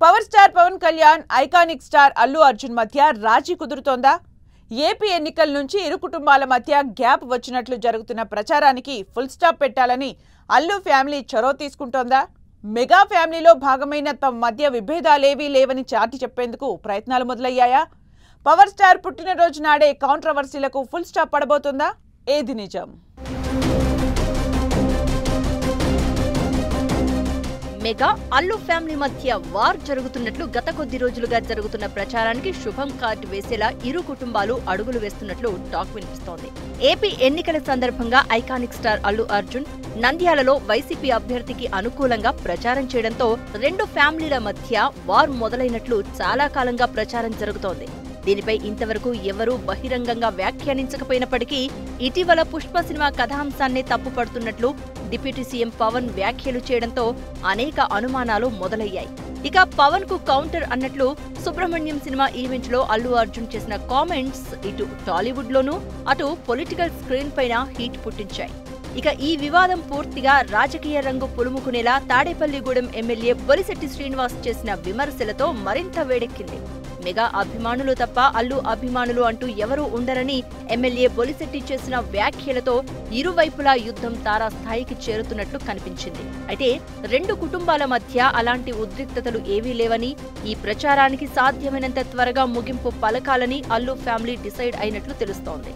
power star Pawan Kalyan iconic star Allu Arjun మధ్య రాజీ కుదురుతోందా AP ఎన్నికల నుంచి ఇరు కుటుంబాల మధ్య గ్యాప్ వచ్చినట్లు జరుగుతున్న ప్రచారానికి ఫుల్ స్టాప్ పెట్టాలని అల్లు ఫ్యామిలీ చొరవ తీసుకుంటోందా మెగా ఫ్యామిలీలో భాగమైన తమ మధ్య విభేదాలేవీ లేవని చాటి చెప్పేందుకు ప్రయత్నాలు మొదలయ్యాయా పవర్ స్టార్ పుట్టినరోజు నాడే కాంట్రవర్సీలకు ఫుల్ స్టాప్ పడబోతుందా ఏది నిజం మెగా అల్లు ఫ్యామిలీ మధ్య వార్ జరుగుతున్నట్లు గత కొద్ది రోజులుగా జరుగుతున్న ప్రచారానికి శుభం కార్డు వేసేలా ఇరు కుటుంబాలు అడుగులు వేస్తున్నట్లు టాక్ వినిపిస్తోంది ఏపీ ఎన్నికల సందర్భంగా ఐకానిక్ స్టార్ అల్లు అర్జున్ నంద్యాలలో వైసీపీ అభ్యర్థికి అనుకూలంగా ప్రచారం చేయడంతో రెండు ఫ్యామిలీల మధ్య వార్ మొదలైనట్లు చాలా కాలంగా ప్రచారం జరుగుతోంది దీనిపై ఇంతవరకు ఎవరూ బహిరంగంగా వ్యాఖ్యానించకపోయినప్పటికీ ఇటీవల పుష్ప సినిమా కథాంశాన్నే తప్పుపడుతున్నట్లు డిప్యూటీ సీఎం పవన్ వ్యాఖ్యలు చేయడంతో అనేక అనుమానాలు మొదలయ్యాయి ఇక పవన్ కు కౌంటర్ అన్నట్లు సుబ్రహ్మణ్యం సినిమా ఈవెంట్ లో అల్లు అర్జున్ చేసిన కామెంట్స్ ఇటు టాలీవుడ్ లోనూ అటు పొలిటికల్ స్క్రీన్ పైన హీట్ పుట్టించాయి ఇక ఈ వివాదం పూర్తిగా రాజకీయ రంగు పులుముకునేలా తాడేపల్లిగూడెం ఎమ్మెల్యే బొలిశెట్టి శ్రీనివాస్ చేసిన విమర్శలతో మరింత వేడెక్కింది మెగా అభిమానులు తప్ప అల్లు అభిమానులు అంటూ ఎవరూ ఉండరని ఎమ్మెల్యే బొలిశెట్టి చేసిన వ్యాఖ్యలతో ఇరువైపులా యుద్ధం తారాస్థాయికి చేరుతున్నట్లు కనిపించింది అయితే రెండు కుటుంబాల మధ్య అలాంటి ఉద్రిక్తతలు ఏవీ లేవని ఈ ప్రచారానికి సాధ్యమైనంత త్వరగా ముగింపు పలకాలని అల్లు ఫ్యామిలీ డిసైడ్ అయినట్లు తెలుస్తోంది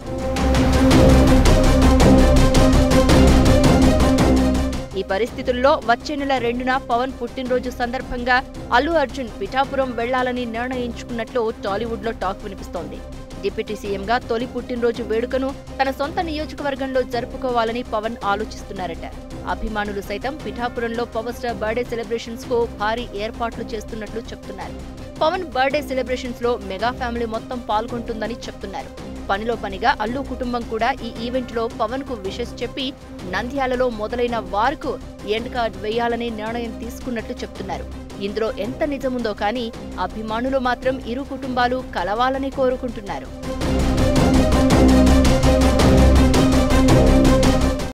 ఈ పరిస్థితుల్లో వచ్చే నెల రెండున పవన్ పుట్టినరోజు సందర్భంగా అల్లు అర్జున్ పిఠాపురం వెళ్లాలని నిర్ణయించుకున్నట్లు టాలీవుడ్ లో టాక్ వినిపిస్తోంది డిప్యూటీ సీఎంగా తొలి పుట్టినరోజు వేడుకను తన సొంత నియోజకవర్గంలో జరుపుకోవాలని పవన్ ఆలోచిస్తున్నారట అభిమానులు సైతం పిఠాపురంలో పవర్ స్టార్ బర్త్డే సెలబ్రేషన్స్ కు భారీ ఏర్పాట్లు చేస్తున్నట్లు చెప్తున్నారు పవన్ బర్త్డే సెలబ్రేషన్స్ లో మెగా ఫ్యామిలీ మొత్తం పాల్గొంటుందని చెప్తున్నారు పనిలో పనిగా అల్లు కుటుంబం కూడా ఈ ఈవెంట్ లో పవన్ కు విషెస్ చెప్పి నంద్యాలలో మొదలైన వార్కు ఎండ్ కార్డ్ వేయాలనే నిర్ణయం తీసుకున్నట్లు చెప్తున్నారు ఇందులో ఎంత నిజముందో కానీ అభిమానులు మాత్రం ఇరు కుటుంబాలు కలవాలని కోరుకుంటున్నారు